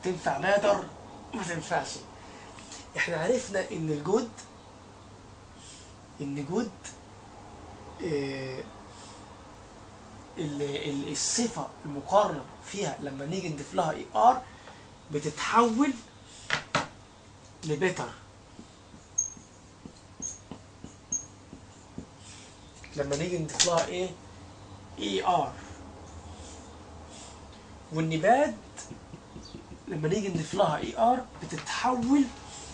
تنفع باتر ما تنفعش احنا عرفنا ان الجود ان جود آه، ال- ال- الصفة المقارنة فيها لما نيجي نضيف لها اي ار بتتحول لبيتر لما نيجي نضيف لها ايه اي ار والنبات لما نيجي نضيف لها اي ار بتتحول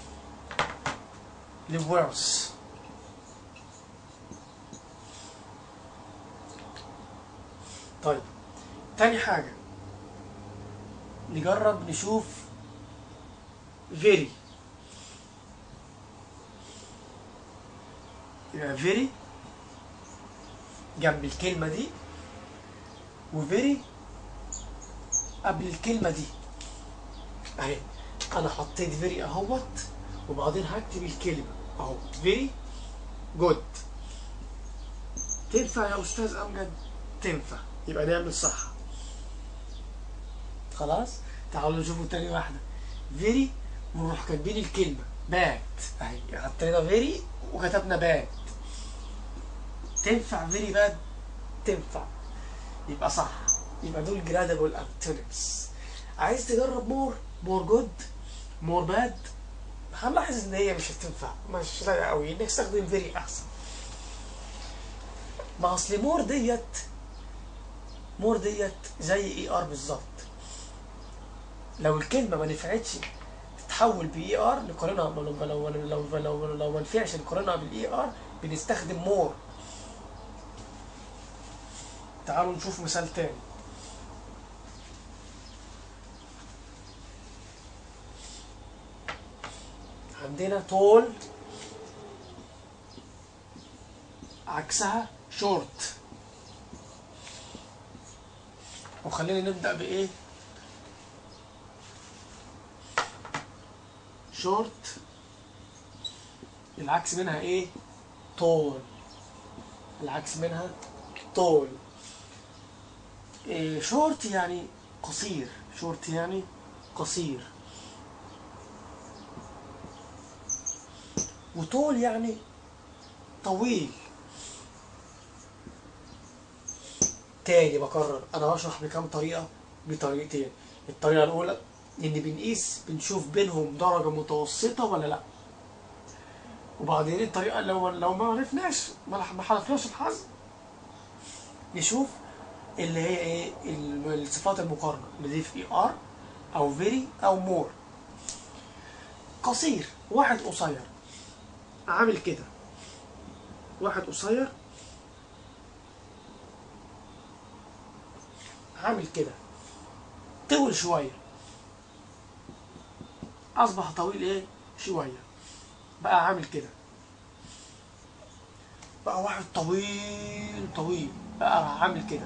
لورث طيب تاني حاجة نجرب نشوف very يبقى very جنب الكلمة دي و very قبل الكلمة دي اهي انا حطيت very اهوت وبعدين هكتب الكلمة اهو very good تنفع يا استاذ امجد تنفع يبقى نعمل صح خلاص تعالوا نشوفوا تاني واحدة very ونروح كاتبين الكلمة bad اهي حطينا very وكتبنا bad تنفع very bad تنفع يبقى صح يبقى دول gradable antonyms عايز تجرب مور مور جود مور باد هنلاحظ ان هي مش هتنفع مش لاقيه قوي نستخدم فيري احسن ما اصل مور ديت مور ديت زي اي ار بالظبط لو الكلمه ما نفعتش تتحول باي ار نقارنها لو لو لو لو, لو, لو ما نفعش نقارنها بالاي ار بنستخدم مور تعالوا نشوف مثال تاني عندنا طول عكسها شورت وخلينا نبدأ بإيه شورت العكس منها إيه طول العكس منها طول إيه شورت يعني قصير شورت يعني قصير وطول يعني طويل تاني بكرر انا بشرح بكام طريقه بطريقتين الطريقه الاولى ان بنقيس بنشوف بينهم درجه متوسطه ولا لا وبعدين الطريقه لو لو ما عرفناش ما ما حلفناش الحظ نشوف اللي هي ايه ال- الصفات المقارنه نضيف اي ار او فيري او مور قصير واحد قصير عامل كده واحد قصير عامل كده طول شوية أصبح طويل إيه شوية بقى عامل كده بقى واحد طويل طويل بقى عامل كده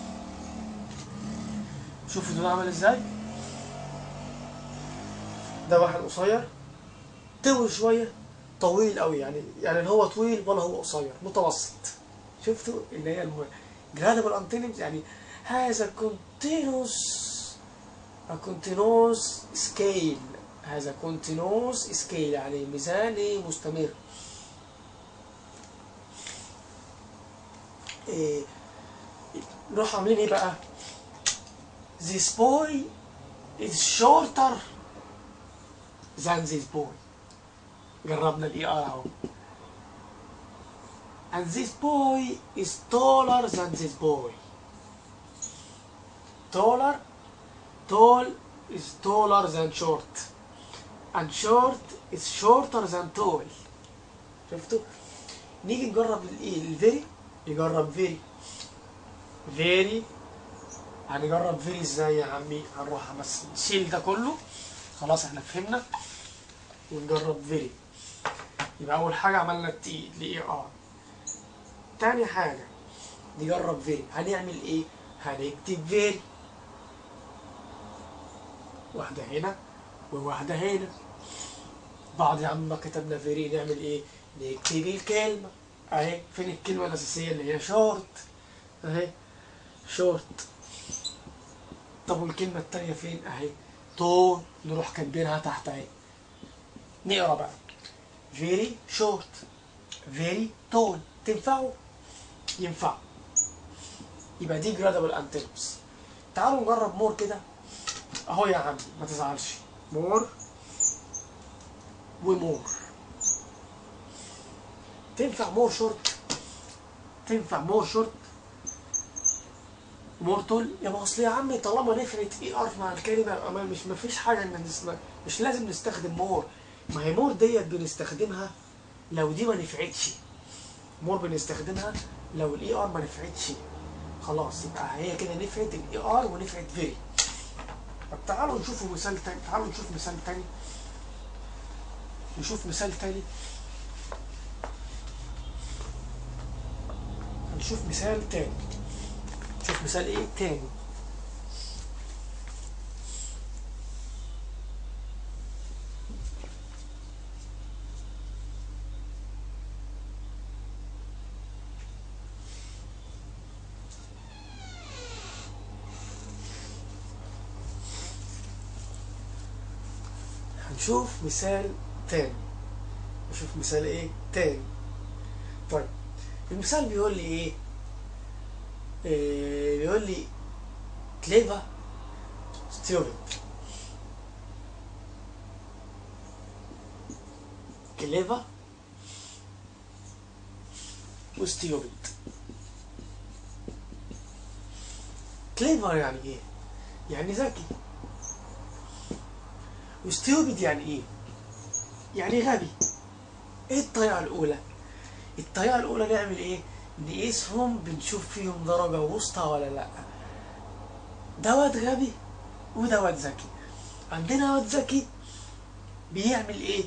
شوفوا دول عمل ازاي ده واحد قصير طول شوية طويل قوي يعني يعني لا هو طويل ولا هو قصير متوسط شفتوا اللي هي المهم جرادبل انتونيمز يعني هذا continuous a continuous scale هذا continuous scale يعني ميزاني مستمر إيه نروح عاملين ايه بقى this boy is shorter than this boy جربنا الاي ار اهو and this boy is taller than this boy taller tall is taller than short and short is shorter than tall شفتوا نيجي نجرب الايه الفيري يجرب فيري فيري هنجرب فيري ازاي يا عمي هنروح بس نشيل ده كله خلاص احنا فهمنا ونجرب فيري يبقى اول حاجه عملنا التي لاي ار تاني حاجه نجرب فيري هنعمل ايه هنكتب فيري واحده هنا وواحده هنا بعد يا عم ما كتبنا فيري نعمل ايه نكتب الكلمه اهي فين الكلمه الاساسيه اللي هي شورت اهي شورت طب والكلمه التانيه فين اهي tall نروح كاتبينها تحت اهي نقرا بقى very short very tall تنفعوا ينفع يبقى دي gradable antonyms تعالوا نجرب مور كده اهو يا عم ما تزعلش مور ومور تنفع مور شورت تنفع مور شورت مور تول يا ما اصل يا عم طالما نفعت اي ار مع الكلمه يبقى ما- مش ما فيش حاجه ان نسمع مش لازم نستخدم مور ما هي مور ديت بنستخدمها لو دي ما نفعتش مور بنستخدمها لو الاي ار ما نفعتش خلاص يبقى هي كده نفعت الاي ار ونفعت فيري طب تعالوا نشوفوا مثال تاني تعالوا نشوف مثال تاني نشوف مثال تاني هنشوف مثال تاني نشوف مثال ايه تاني هنشوف مثال تاني نشوف مثال ايه تاني طيب المثال بيقول لي ايه, إيه بيقول لي كليفا ستيوبد كليفا وستيوبد كليفر يعني ايه يعني ذكي وستيوبد يعني ايه يعني غبي ايه الطريقه الاولى الطريقه الاولى نعمل ايه نقيسهم بنشوف فيهم درجه وسطى ولا لا ده واد غبي وده واد ذكي عندنا واد ذكي بيعمل ايه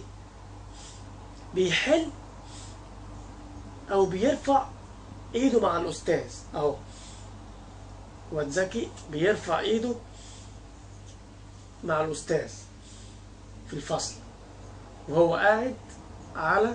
بيحل او بيرفع ايده مع الاستاذ اهو واد ذكي بيرفع ايده مع الاستاذ في الفصل وهو قاعد على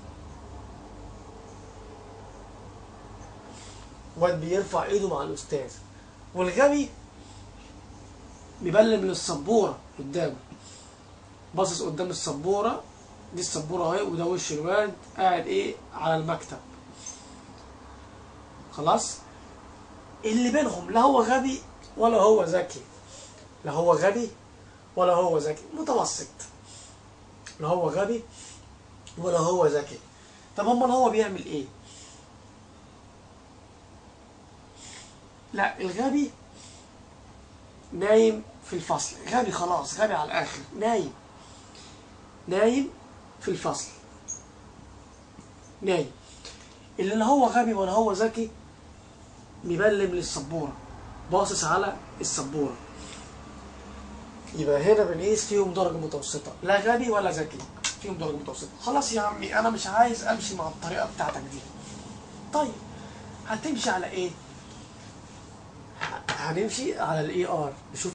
واد بيرفع ايده مع الاستاذ والغبي بيبلم للسبوره قدامه باصص قدام السبوره دي السبوره اهي وده وش الواد قاعد ايه على المكتب خلاص اللي بينهم لا هو غبي ولا هو ذكي لا هو غبي ولا هو ذكي متوسط لا هو غبي ولا هو ذكي طب امال هو بيعمل ايه لا الغبي نايم في الفصل غبي خلاص غبي على الاخر نايم نايم في الفصل نايم اللي لا هو غبي ولا هو ذكي مبلم للسبوره باصص على السبوره يبقى هنا بنقيس فيهم درجة متوسطة لا غبي ولا ذكي فيهم درجة متوسطة خلاص يا عمي أنا مش عايز أمشي مع الطريقة بتاعتك دي طيب هتمشي على إيه؟ ه- هنمشي على الإي آر نشوف